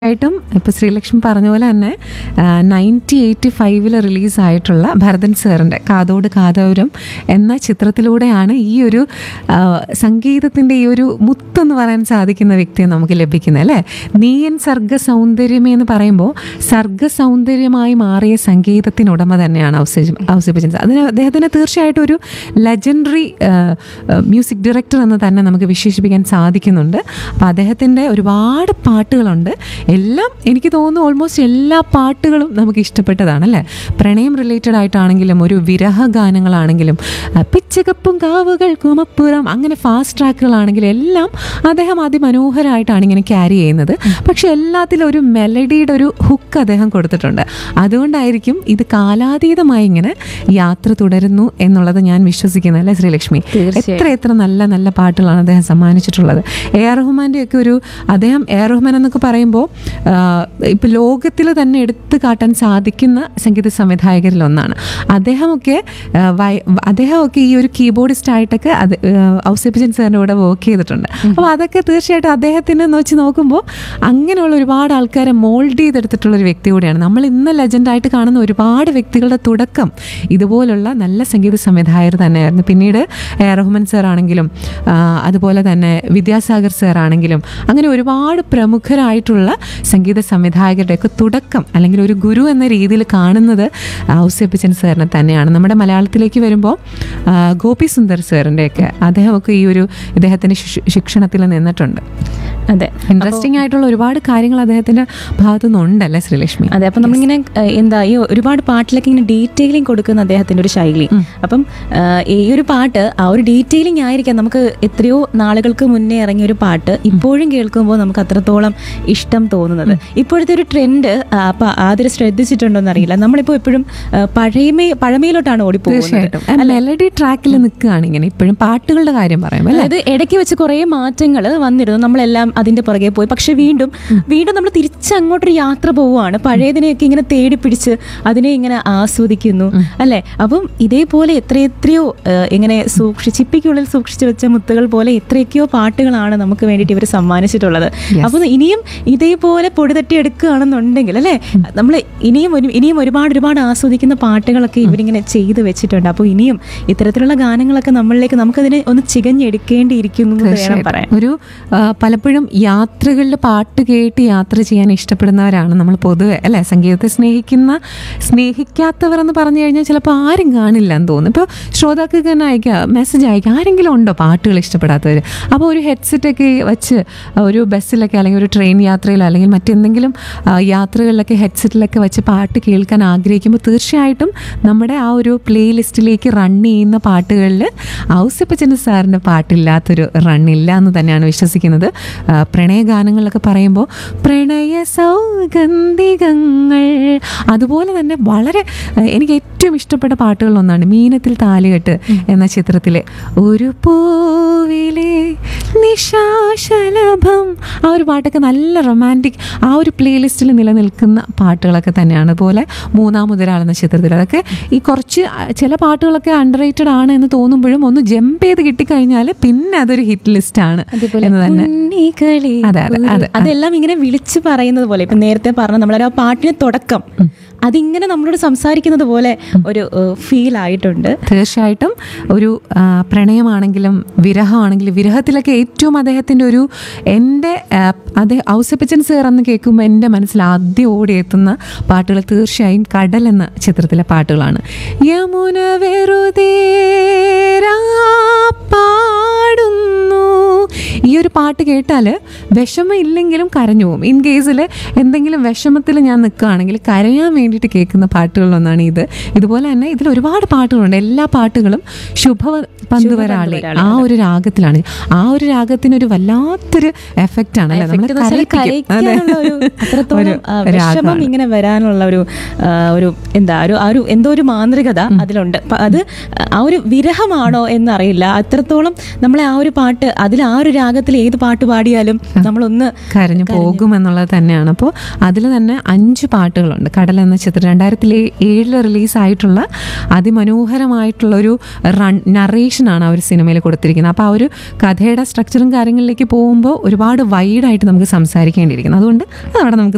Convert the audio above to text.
ആയിട്ടും ഇപ്പോൾ ശ്രീലക്ഷ്മി പറഞ്ഞ പോലെ തന്നെ നയൻറ്റി എയ്റ്റി ഫൈവിൽ റിലീസായിട്ടുള്ള ഭരതൻ സാറിൻ്റെ കാതോട് കാതോരം എന്ന ചിത്രത്തിലൂടെയാണ് ഈ ഒരു ആ, സംഗീതത്തിൻ്റെ ഈ ഒരു മുത്തെന്ന് പറയാൻ സാധിക്കുന്ന വ്യക്തിയെ നമുക്ക് ലഭിക്കുന്നത് അല്ലേ നീയൻ സർഗ സൗന്ദര്യമേ എന്ന് പറയുമ്പോൾ സർഗ സൗന്ദര്യമായി മാറിയ സംഗീതത്തിനുടമ തന്നെയാണ് ഔസേജ് ഔസേബച്ചൻ സാർ അതിന് അദ്ദേഹത്തിന് തീർച്ചയായിട്ടും ഒരു ലെജൻഡറി മ്യൂസിക് ഡയറക്ടർ എന്ന് തന്നെ നമുക്ക് വിശേഷിപ്പിക്കാൻ സാധിക്കുന്നുണ്ട് അപ്പോൾ അദ്ദേഹത്തിൻ്റെ ഒരുപാട് പാട്ടുകളുണ്ട് എല്ലാം എനിക്ക് തോന്നുന്നു ഓൾമോസ്റ്റ് എല്ലാ പാട്ടുകളും നമുക്ക് ഇഷ്ടപ്പെട്ടതാണ് അല്ലേ പ്രണയം റിലേറ്റഡ് ആയിട്ടാണെങ്കിലും ഒരു വിരഹ ഗാനങ്ങളാണെങ്കിലും ആ, പിച്ചകപ്പും കാവുകൾക്കും അപ്പുറം അങ്ങനെ ഫാസ്റ്റ് ട്രാക്കുകളാണെങ്കിലും എല്ലാം അദ്ദേഹം അതിമനോഹരമായിട്ടാണ് ഇങ്ങനെ ക്യാരി ചെയ്യുന്നത് പക്ഷെ എല്ലാത്തിലും ഒരു മെലഡിയുടെ ഒരു ഹുക്ക് അദ്ദേഹം കൊടുത്തിട്ടുണ്ട് അതുകൊണ്ടായിരിക്കും ഇത് കാലാതീതമായി ഇങ്ങനെ യാത്ര തുടരുന്നു എന്നുള്ളത് ഞാൻ വിശ്വസിക്കുന്നത് അല്ലേ ശ്രീലക്ഷ്മി എത്ര എത്ര നല്ല നല്ല പാട്ടുകളാണ് അദ്ദേഹം സമ്മാനിച്ചിട്ടുള്ളത് എ ആർ റഹ്മാൻ്റെ ഒക്കെ ഒരു അദ്ദേഹം എ ആർ റഹ്മാൻ എന്നൊക്കെ പറയുമ്പോൾ ഇപ്പം ലോകത്തിൽ തന്നെ എടുത്തു കാട്ടാൻ സാധിക്കുന്ന സംഗീത സംവിധായകരിൽ ഒന്നാണ് അദ്ദേഹമൊക്കെ ആ, വയ- അദ്ദേഹമൊക്കെ ഈ ഒരു കീബോർഡിസ്റ്റ് ആയിട്ടൊക്കെ അത് ഔസേപ്പിച്ചൻ സാറിൻ്റെ കൂടെ വർക്ക് ചെയ്തിട്ടുണ്ട് അപ്പോൾ അതൊക്കെ തീർച്ചയായിട്ടും അദ്ദേഹത്തിന് എന്ന് വെച്ച് നോക്കുമ്പോൾ അങ്ങനെയുള്ള ഒരുപാട് ആൾക്കാരെ മോൾഡ് ചെയ്തെടുത്തിട്ടുള്ള ഒരു വ്യക്തി കൂടിയാണ് നമ്മൾ ഇന്ന് ലെജൻഡായിട്ട് കാണുന്ന ഒരുപാട് വ്യക്തികളുടെ തുടക്കം ഇതുപോലുള്ള നല്ല സംഗീത സംവിധായകർ തന്നെയായിരുന്നു പിന്നീട് എ ആർ റഹ്മാൻ സാർ ആണെങ്കിലും ആ, അതുപോലെ തന്നെ വിദ്യാസാഗർ സാർ ആണെങ്കിലും അങ്ങനെ ഒരുപാട് പ്രമുഖരായിട്ടുള്ള സംഗീത സംവിധായകരുടെയൊക്കെ തുടക്കം അല്ലെങ്കിൽ ഒരു ഗുരു എന്ന രീതിയിൽ കാണുന്നത് ഔസേപ്പിച്ചൻ സാറിനെ തന്നെയാണ് നമ്മുടെ മലയാളത്തിലേക്ക് വരുമ്പോൾ ആ, ഗോപി സുന്ദർ സാറിൻ്റെയൊക്കെ അദ്ദേഹമൊക്കെ ഈ ഒരു ഇദ്ദേഹത്തിൻ്റെ ശിക്ഷ- ശിക്ഷണത്തിൽ നിന്നിട്ടുണ്ട് അതെ ഇൻട്രസ്റ്റിംഗ് ആയിട്ടുള്ള ഒരുപാട് കാര്യങ്ങൾ അദ്ദേഹത്തിൻ്റെ ഭാഗത്തു നിന്നുണ്ടല്ലേ ശ്രീലക്ഷ്മി അതെ അപ്പം നമ്മളിങ്ങനെ ഏഹ്, എന്താ ഈ ഒരുപാട് പാട്ടിലൊക്കെ ഇങ്ങനെ ഡീറ്റെയിലിംഗ് കൊടുക്കുന്ന അദ്ദേഹത്തിന്റെ ഒരു ശൈലി അപ്പം ഏഹ്, ഈ ഒരു പാട്ട് ആ ഒരു ഡീറ്റെയിലിംഗ് ആയിരിക്കാം നമുക്ക് എത്രയോ നാളുകൾക്ക് മുന്നേ ഇറങ്ങിയ ഒരു പാട്ട് ഇപ്പോഴും കേൾക്കുമ്പോൾ നമുക്ക് അത്രത്തോളം ഇഷ്ടം തോന്നുന്നത് ഇപ്പോഴത്തെ ഒരു ട്രെൻഡ് അപ്പൊ ആദ്യം ശ്രദ്ധിച്ചിട്ടുണ്ടോ എന്നറിയില്ല നമ്മളിപ്പോ എപ്പോഴും ഏഹ്, പഴയമേ പഴമയിലോട്ടാണ് ഓടിപ്പോകുന്നത് തീർച്ചയായിട്ടും മെലഡി ട്രാക്കിൽ നിൽക്കുകയാണ് ഇങ്ങനെ ഇപ്പോഴും പാട്ടുകളുടെ കാര്യം പറയുമ്പോൾ അല്ലേ അതായത് ഇടയ്ക്ക് വെച്ച് കുറേ മാറ്റങ്ങൾ വന്നിരുന്നു നമ്മളെല്ലാം അതിന്റെ പുറകെ പോയി പക്ഷെ വീണ്ടും വീണ്ടും നമ്മൾ തിരിച്ചങ്ങോട്ടൊരു യാത്ര പോവുകയാണ് പഴയതിനെയൊക്കെ ഇങ്ങനെ തേടി പിടിച്ച് അതിനെ ഇങ്ങനെ ആസ്വദിക്കുന്നു അല്ലെ അപ്പം ഇതേപോലെ എത്രയെത്രയോ ഏഹ്, ഇങ്ങനെ സൂക്ഷിച്ച് ചിപ്പിക്കുള്ളിൽ സൂക്ഷിച്ചു വെച്ച മുത്തുകൾ പോലെ എത്രയൊക്കെയോ പാട്ടുകളാണ് നമുക്ക് വേണ്ടിയിട്ട് ഇവർ സമ്മാനിച്ചിട്ടുള്ളത് അപ്പം ഇനിയും ഇതേപോലെ പൊടി തട്ടി എടുക്കുകയാണെന്നുണ്ടെങ്കിൽ അല്ലെ നമ്മൾ ഇനിയും ഒരു- ഇനിയും ഒരുപാട് ഒരുപാട് ആസ്വദിക്കുന്ന പാട്ടുകളൊക്കെ ഇവരിങ്ങനെ ചെയ്തു വെച്ചിട്ടുണ്ട് അപ്പോൾ ഇനിയും ഇത്തരത്തിലുള്ള ഗാനങ്ങളൊക്കെ നമ്മളിലേക്ക് നമുക്കതിനെ ഒന്ന് ചികഞ്ഞെടുക്കേണ്ടിയിരിക്കുന്നു എന്ന് വേണം പറയാൻ ഒരു ആ, പലപ്പോഴും യാത്രകളിൽ പാട്ട് കേട്ട് യാത്ര ചെയ്യാൻ ഇഷ്ടപ്പെടുന്നവരാണ് നമ്മൾ പൊതുവെ അല്ലേ സംഗീതത്തെ സ്നേഹിക്കുന്ന സ്നേഹിക്കാത്തവർ എന്ന് പറഞ്ഞു കഴിഞ്ഞാൽ ചിലപ്പോൾ ആരും കാണില്ല എന്ന് തോന്നുന്നു ഇപ്പോൾ ശ്രോതാക്കൾക്ക് തന്നെ അയക്കുക മെസ്സേജ് അയക്കുക ആരെങ്കിലും ഉണ്ടോ പാട്ടുകൾ ഇഷ്ടപ്പെടാത്തവർ അപ്പോൾ ഒരു ഹെഡ്സെറ്റൊക്കെ വെച്ച് ഒരു ബസ്സിലൊക്കെ അല്ലെങ്കിൽ ഒരു ട്രെയിൻ യാത്രയിലോ അല്ലെങ്കിൽ മറ്റെന്തെങ്കിലും ആ, യാത്രകളിലൊക്കെ ഹെഡ്സെറ്റിലൊക്കെ വെച്ച് പാട്ട് കേൾക്കാൻ ആഗ്രഹിക്കുമ്പോൾ തീർച്ചയായിട്ടും നമ്മുടെ ആ ഒരു പ്ലേ ലിസ്റ്റിലേക്ക് റൺ ചെയ്യുന്ന പാട്ടുകളിൽ ഔസപ്പച്ചൻ സാറിൻ്റെ പാട്ടില്ലാത്തൊരു റണ്ണില്ല എന്ന് തന്നെയാണ് വിശ്വസിക്കുന്നത് ആ, പ്രണയഗാനങ്ങളിലൊക്കെ പറയുമ്പോൾ പ്രണയ സൗഗന്ധികങ്ങൾ അതുപോലെ തന്നെ വളരെ ആ, എനിക്ക് ഏറ്റവും ഇഷ്ടപ്പെട്ട പാട്ടുകളിലൊന്നാണ് മീനത്തിൽ താലുകെട്ട് എന്ന ചിത്രത്തിലെ ഒരു പൂവിലെ നിശാശലഭം ആ ഒരു പാട്ടൊക്കെ നല്ല റൊമാൻറ്റിക് ആ ഒരു പ്ലേലിസ്റ്റിൽ നിലനിൽക്കുന്ന പാട്ടുകളൊക്കെ തന്നെയാണ് അതുപോലെ മൂന്നാം മുതലാൾ എന്ന ചിത്രത്തിൽ അതൊക്കെ ഈ കുറച്ച് ആ, ചില പാട്ടുകളൊക്കെ അണ്ടർ റേറ്റഡ് ആണ് എന്ന് തോന്നുമ്പോഴും ഒന്ന് ജമ്പ് ചെയ്ത് കിട്ടിക്കഴിഞ്ഞാൽ പിന്നെ അതൊരു ഹിറ്റ് ലിസ്റ്റ് ആണ് എന്ന് തന്നെ ഉണ്ണികളെ അതെ, അതെ, ഒരു- അതെ. അതെല്ലാം ഇങ്ങനെ വിളിച്ചു പറയുന്നത് പോലെ ഇപ്പൊ നേരത്തെ പറഞ്ഞ നമ്മളൊരു ആ പാട്ടിന് തുടക്കം അതിങ്ങനെ നമ്മളോട് സംസാരിക്കുന്നത് പോലെ ഒരു ഫീൽ ആയിട്ടുണ്ട് തീർച്ചയായിട്ടും ഒരു ആ, പ്രണയമാണെങ്കിലും വിരഹമാണെങ്കിലും വിരഹത്തിലൊക്കെ ഏറ്റവും അദ്ദേഹത്തിൻ്റെ ഒരു എൻ്റെ ആ, അദ്ദേഹം ഔസപ്പച്ചൻ സേർ എന്ന് കേൾക്കുമ്പോൾ എൻ്റെ മനസ്സിൽ ആദ്യം ഓടിയെത്തുന്ന പാട്ടുകൾ തീർച്ചയായും കടൽ എന്ന ചിത്രത്തിലെ പാട്ടുകളാണ് യമുന വെറുതെ പാടുന്നു ഈ ഒരു പാട്ട് കേട്ടാൽ വിഷമം ഇല്ലെങ്കിലും കരഞ്ഞു പോകും ഇൻ കേസിൽ എന്തെങ്കിലും വിഷമത്തിൽ ഞാൻ നിൽക്കുകയാണെങ്കിൽ കരയാൻ വേണ്ടിയിട്ട് കേൾക്കുന്ന പാട്ടുകളിലൊന്നാണ് ഇത് ഇതുപോലെ തന്നെ ഇതിൽ ഒരുപാട് പാട്ടുകളുണ്ട് എല്ലാ പാട്ടുകളും ശുഭ പന്തുവരാളി ആ ഒരു രാഗത്തിലാണ് ആ ഒരു രാഗത്തിന് ഒരു വല്ലാത്തൊരു എഫക്റ്റ് ആണ് അല്ലേ നമ്മളെ Effect എന്ന് വെച്ചാൽ കരയിപ്പിക്കും. അതെ. കരയിക്കാനുള്ള ഒരു അത്രത്തോളം ഒരു ആ, വിഷമം രാഗമാണ്. ഇങ്ങനെ വരാനുള്ള ഒരു ആ, ഒരു എന്താ ഒരു ആ ഒരു എന്തോ ഒരു മാന്ത്രികത അതിലുണ്ട് അപ്പൊ അത് ആ ഒരു വിരഹമാണോ എന്നറിയില്ല അത്രത്തോളം നമ്മളെ ആ ഒരു പാട്ട് അതിൽ ആ ഒരു രാഗത്തിൽ ഏത് പാട്ട് പാടിയാലും നമ്മളൊന്ന് കരഞ്ഞു പോകും എന്നുള്ളത് തന്നെയാണ് അപ്പോൾ അതിൽ തന്നെ അഞ്ച് പാട്ടുകളുണ്ട് കടൽ എന്ന ചിത്രം രണ്ടായിരത്തി ഏഴിൽ റിലീസായിട്ടുള്ള അതിമനോഹരമായിട്ടുള്ള ഒരു റൺ നറേഷനാണ് ആ ഒരു സിനിമയിൽ കൊടുത്തിരിക്കുന്നത് അപ്പോൾ ആ ഒരു കഥയുടെ സ്ട്രക്ചറും കാര്യങ്ങളിലേക്ക് പോകുമ്പോൾ ഒരുപാട് വൈഡായിട്ട് നമുക്ക് സംസാരിക്കേണ്ടിയിരിക്കുന്നു അതുകൊണ്ട് അതവിടെ നമുക്ക്